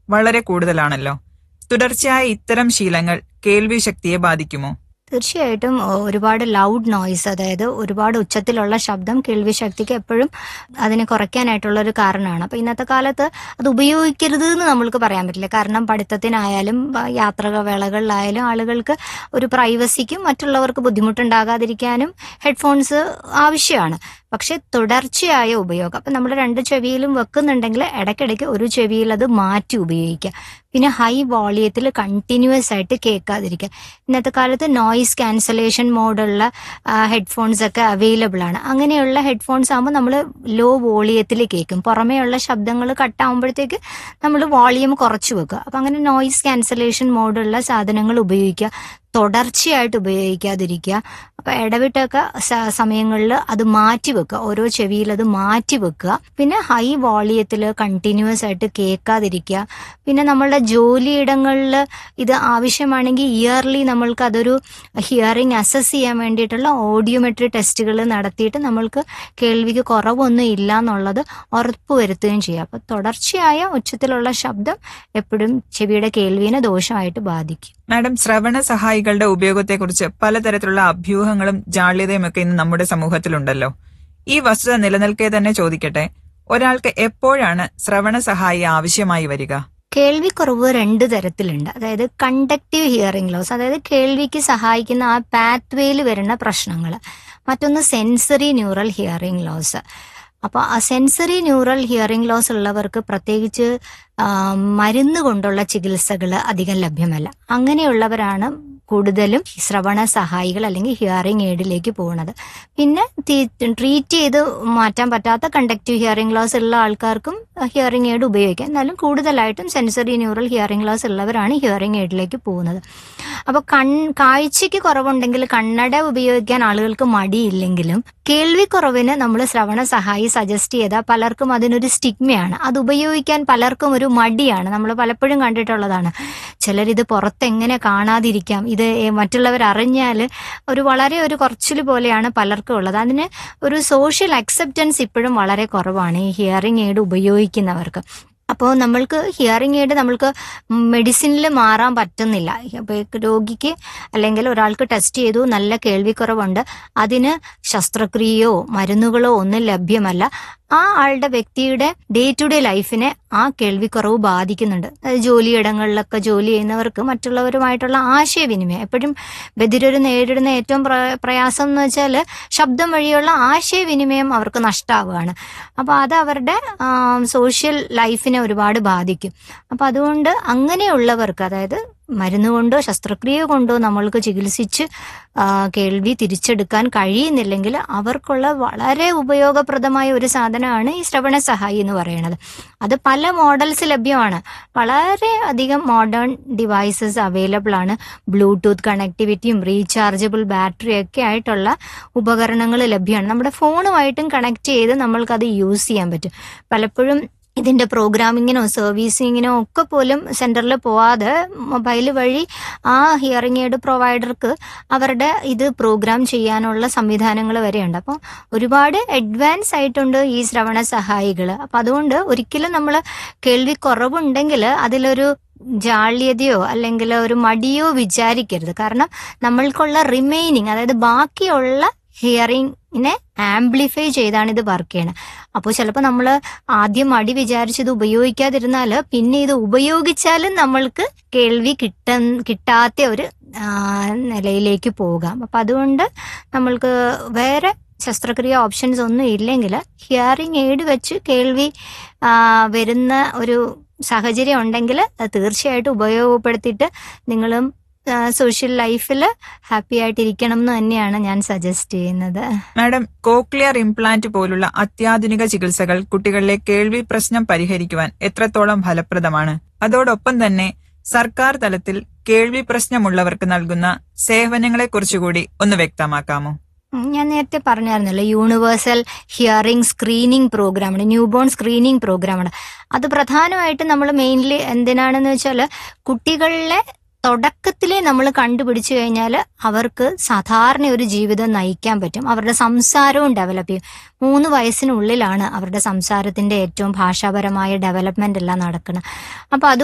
വളരെ കൂടുതലാണല്ലോ തുടർച്ചയായ ഇത്തരം ശീലങ്ങൾ കേൾവി ശക്തിയെ ബാധിക്കുമോ തീർച്ചയായിട്ടും ഒ- ഒരുപാട് ലൗഡ് നോയ്സ് അതായത് ഒരുപാട് ഉച്ചത്തിലുള്ള ശബ്ദം കേൾവി ശക്തിക്ക് എപ്പോഴും അതിനെ കുറയ്ക്കാനായിട്ടുള്ള ഒരു കാരണമാണ് അപ്പൊ ഇന്നത്തെ കാലത്ത് അത് ഉപയോഗിക്കരുത് എന്ന് നമ്മൾക്ക് പറയാൻ പറ്റില്ല കാരണം പഠിത്തത്തിനായാലും ബ- യാത്രാ വേളകളിലായാലും ആളുകൾക്ക് ഒരു പ്രൈവസിക്കും മറ്റുള്ളവർക്ക് ബുദ്ധിമുട്ടുണ്ടാകാതിരിക്കാനും ഹെഡ്ഫോൺസ് ആവശ്യമാണ് പക്ഷെ തുടർച്ചയായ ഉപയോഗം അപ്പൊ നമ്മൾ രണ്ട് ചെവിയിലും വെക്കുന്നുണ്ടെങ്കിൽ ഇടയ്ക്കിടയ്ക്ക് ഒരു ചെവിയിൽ അത് മാറ്റി ഉപയോഗിക്കുക പിന്നെ ഹൈ വോളിയത്തിൽ കണ്ടിന്യൂസ് ആയിട്ട് കേൾക്കാതിരിക്കുക ഇന്നത്തെ കാലത്ത് നോയിസ് ക്യാൻസലേഷൻ മോഡുള്ള ഹെഡ്ഫോൺസ് ഒക്കെ അവൈലബിൾ ആണ് അങ്ങനെയുള്ള ഹെഡ്ഫോൺസ് ആകുമ്പോൾ നമ്മൾ ലോ വോളിയത്തിൽ കേൾക്കും പുറമേയുള്ള ശബ്ദങ്ങൾ കട്ടാകുമ്പോഴത്തേക്ക് നമ്മൾ വോളിയം കുറച്ച് വെക്കുക അപ്പം അങ്ങനെ നോയിസ് ക്യാൻസലേഷൻ മോഡുള്ള സാധനങ്ങൾ ഉപയോഗിക്കുക തുടർച്ചയായിട്ട് ഉപയോഗിക്കാതിരിക്കുക അപ്പൊ ഇടവിട്ടൊക്കെ സമയങ്ങളിൽ അത് മാറ്റി വെക്കുക ഓരോ ചെവിയിൽ അത് മാറ്റി വെക്കുക പിന്നെ ഹൈ വോളിയത്തിൽ കണ്ടിന്യൂസ് ആയിട്ട് കേൾക്കാതിരിക്കുക പിന്നെ നമ്മളുടെ ജോലിയിടങ്ങളിൽ ഇത് ആവശ്യമാണെങ്കിൽ ഇയർലി നമ്മൾക്ക് അതൊരു ഹിയറിംഗ് അസസ് ചെയ്യാൻ വേണ്ടിയിട്ടുള്ള ഓഡിയോമെട്രി ടെസ്റ്റുകൾ നടത്തിയിട്ട് നമ്മൾക്ക് കേൾവിക്ക് കുറവൊന്നും ഇല്ല എന്നുള്ളത് ഉറപ്പുവരുത്തുകയും ചെയ്യുക അപ്പൊ തുടർച്ചയായ ഉച്ചത്തിലുള്ള ശബ്ദം എപ്പോഴും ചെവിയുടെ കേൾവിനെ ദോഷമായിട്ട് ബാധിക്കും മാഡം ശ്രവണ സഹായികളുടെ ഉപയോഗത്തെക്കുറിച്ച് പലതരത്തിലുള്ള അഭ്യൂഹങ്ങളും ജാള്യതയും ഒക്കെ ഇന്ന് നമ്മുടെ സമൂഹത്തിലുണ്ടല്ലോ ഈ വസ്തുത നിലനിൽക്കെ തന്നെ ചോദിക്കട്ടെ ഒരാൾക്ക് എപ്പോഴാണ് ശ്രവണ സഹായി ആവശ്യമായി വരിക കേൾവിക്കുറവ് രണ്ട് തരത്തിലുണ്ട് അതായത് കണ്ടക്റ്റീവ് ഹിയറിംഗ് ലോസ് അതായത് കേൾവിക്ക് സഹായിക്കുന്ന ആ പാത്വേയിൽ വരുന്ന പ്രശ്നങ്ങൾ മറ്റൊന്ന് സെൻസറി ന്യൂറൽ ഹിയറിംഗ് ലോസ് അപ്പോൾ ആ സെൻസറി ന്യൂറൽ ഹിയറിംഗ് ലോസ് ഉള്ളവർക്ക് പ്രത്യേകിച്ച് ആ, മരുന്ന് കൊണ്ടുള്ള ചികിത്സകൾ അധികം ലഭ്യമല്ല അങ്ങനെയുള്ളവരാണ് കൂടുതലും ശ്രവണ സഹായികൾ അല്ലെങ്കിൽ ഹിയറിംഗ് എയ്ഡിലേക്ക് പോകുന്നത് പിന്നെ ട്രീറ്റ് ചെയ്ത് മാറ്റാൻ പറ്റാത്ത കണ്ടക്റ്റീവ് ഹിയറിംഗ് ലോസ് ഉള്ള ആൾക്കാർക്കും ഹിയറിംഗ് എയ്ഡ് ഉപയോഗിക്കാം എന്നാലും കൂടുതലായിട്ടും സെൻസറി ന്യൂറൽ ഹിയറിംഗ് ലോസ് ഉള്ളവരാണ് ഹിയറിംഗ് എയ്ഡിലേക്ക് പോകുന്നത് അപ്പോൾ കൺ കാഴ്ചയ്ക്ക് കുറവുണ്ടെങ്കിൽ കണ്ണട ഉപയോഗിക്കാൻ ആളുകൾക്ക് മടിയില്ലെങ്കിലും കേൾവിക്കുറവിന് നമ്മൾ ശ്രവണ സഹായി സജസ്റ്റ് ചെയ്താൽ പലർക്കും അതിനൊരു സ്റ്റിഗ്മയാണ് അത് ഉപയോഗിക്കാൻ പലർക്കും ഒരു മടിയാണ് നമ്മൾ പലപ്പോഴും കണ്ടിട്ടുള്ളതാണ് ചിലരിത് പുറത്തെങ്ങനെ കാണാതിരിക്കാം ഇത് മറ്റുള്ളവർ അറിഞ്ഞാൽ ഒരു വളരെ ഒരു കുറച്ചിൽ പോലെയാണ് പലർക്കും ഉള്ളത് അതിന് ഒരു സോഷ്യൽ അക്സെപ്റ്റൻസ് ഇപ്പോഴും വളരെ കുറവാണ് ഈ ഹിയറിംഗ് എയ്ഡ് ഉപയോഗിക്കുന്നവർക്ക് അപ്പോൾ നമ്മൾക്ക് ഹിയറിംഗ് എയ്ഡ് നമ്മൾക്ക് മെഡിസിനിൽ മാറാൻ പറ്റുന്നില്ല അപ്പോൾ രോഗിക്ക് അല്ലെങ്കിൽ ഒരാൾക്ക് ടെസ്റ്റ് ചെയ്തു നല്ല കേൾവിക്കുറവുണ്ട് അതിന് ശസ്ത്രക്രിയയോ മരുന്നുകളോ ഒന്നും ലഭ്യമല്ല ആ ആളുടെ വ്യക്തിയുടെ ഡേ ടു ഡേ ലൈഫിനെ ആ കേൾവിക്കുറവ് ബാധിക്കുന്നുണ്ട് അതായത് ജോലിയിടങ്ങളിലൊക്കെ ജോലി ചെയ്യുന്നവർക്ക് മറ്റുള്ളവരുമായിട്ടുള്ള ആശയവിനിമയം എപ്പോഴും ബധിരർ നേരിടുന്ന ഏറ്റവും പ്ര- പ്രയാസം എന്ന് വെച്ചാൽ ശബ്ദം വഴിയുള്ള ആശയവിനിമയം അവർക്ക് നഷ്ടമാവുകയാണ് അപ്പോൾ അത് അവരുടെ സോഷ്യൽ ലൈഫിനെ ഒരുപാട് ബാധിക്കും അപ്പോൾ അതുകൊണ്ട് അങ്ങനെയുള്ളവർക്ക് അതായത് മരുന്ന് കൊണ്ടോ ശസ്ത്രക്രിയ കൊണ്ടോ നമ്മൾക്ക് ചികിത്സിച്ച് ആ, കേൾവി തിരിച്ചെടുക്കാൻ കഴിയുന്നില്ലെങ്കിൽ അവർക്കുള്ള വളരെ ഉപയോഗപ്രദമായ ഒരു സാധനമാണ് ഈ ശ്രവണ സഹായി എന്ന് പറയുന്നത് അത് പല മോഡൽസ് ലഭ്യമാണ് വളരെ അധികം മോഡേൺ ഡിവൈസസ് അവൈലബിൾ ആണ് ബ്ലൂടൂത്ത് കണക്ടിവിറ്റിയും റീചാർജബിൾ ബാറ്ററി ഒക്കെ ആയിട്ടുള്ള ഉപകരണങ്ങൾ ലഭ്യമാണ് നമ്മുടെ ഫോണുമായിട്ടും കണക്ട് ചെയ്ത് നമ്മൾക്കത് യൂസ് ചെയ്യാൻ പറ്റും പലപ്പോഴും ഇതിന്റെ പ്രോഗ്രാമിങ്ങിനോ സർവീസിങ്ങിനോ ഒക്കെ പോലും സെന്ററിൽ പോവാതെ മൊബൈൽ വഴി ആ ഹിയറിംഗ് എയ്ഡ് പ്രൊവൈഡർക്ക് അവരുടെ ഇത് പ്രോഗ്രാം ചെയ്യാനുള്ള സംവിധാനങ്ങൾ വരെയുണ്ട് അപ്പോൾ ഒരുപാട് അഡ്വാൻസ് ആയിട്ടുണ്ട് ഈ ശ്രവണ സഹായികൾ അപ്പം അതുകൊണ്ട് ഒരിക്കലും നമ്മൾ കേൾവി കുറവുണ്ടെങ്കിൽ അതിലൊരു ജാള്യതയോ അല്ലെങ്കിൽ ഒരു മടിയോ വിചാരിക്കരുത് കാരണം നമ്മൾക്കുള്ള റിമൈനിങ് അതായത് ബാക്കിയുള്ള ഹിയറിങ്ങിനെ ആംപ്ലിഫൈ ചെയ്താണ് ഇത് വർക്ക് ചെയ്യണത് അപ്പോൾ ചിലപ്പോൾ നമ്മൾ ആദ്യം മടി വിചാരിച്ചത് ഉപയോഗിക്കാതിരുന്നാൽ പിന്നെ ഇത് ഉപയോഗിച്ചാലും നമ്മൾക്ക് കേൾവി കിട്ട കിട്ടാത്ത ഒരു ആ, നിലയിലേക്ക് പോകാം അപ്പം അതുകൊണ്ട് നമ്മൾക്ക് വേറെ ശസ്ത്രക്രിയ ഓപ്ഷൻസ് ഒന്നും ഇല്ലെങ്കിൽ ഹിയറിംഗ് എയ്ഡ് വെച്ച് കേൾവി ആ, വരുന്ന ഒരു സാഹചര്യം ഉണ്ടെങ്കിൽ അത് തീർച്ചയായിട്ടും ഉപയോഗപ്പെടുത്തിയിട്ട് നിങ്ങളും സോഷ്യൽ ലൈഫിൽ ഹാപ്പി ആയിട്ടിരിക്കണം എന്ന് തന്നെയാണ് ഞാൻ സജസ്റ്റ് ചെയ്യുന്നത് മാഡം കോക്ലിയർ ഇംപ്ലാന്റ് പോലുള്ള അത്യാധുനിക ചികിത്സകൾ കുട്ടികളിലെ കേൾവി പ്രശ്നം പരിഹരിക്കുവാൻ എത്രത്തോളം ഫലപ്രദമാണ് അതോടൊപ്പം തന്നെ സർക്കാർ തലത്തിൽ കേൾവി പ്രശ്നമുള്ളവർക്ക് നൽകുന്ന സേവനങ്ങളെ കുറിച്ചുകൂടി ഒന്ന് വ്യക്തമാക്കാമോ ഉം, ഞാൻ നേരത്തെ പറഞ്ഞായിരുന്നല്ലോ യൂണിവേഴ്സൽ ഹിയറിംഗ് സ്ക്രീനിങ് പ്രോഗ്രാമാണ് ന്യൂ ബോൺ സ്ക്രീനിങ് പ്രോഗ്രാമാണ് അത് പ്രധാനമായിട്ടും നമ്മൾ മെയിൻലി എന്തിനാണെന്ന് വെച്ചാൽ കുട്ടികളിലെ തുടക്കത്തിലേ നമ്മൾ കണ്ടുപിടിച്ചു കഴിഞ്ഞാൽ അവർക്ക് സാധാരണ ഒരു ജീവിതം നയിക്കാൻ പറ്റും അവരുടെ സംസാരവും ഡെവലപ്പ് ചെയ്യും മൂന്ന് വയസ്സിനുള്ളിലാണ് അവരുടെ സംസാരത്തിന്റെ ഏറ്റവും ഭാഷാപരമായ ഡെവലപ്മെന്റ് എല്ലാം നടക്കുന്നത് അപ്പൊ അത്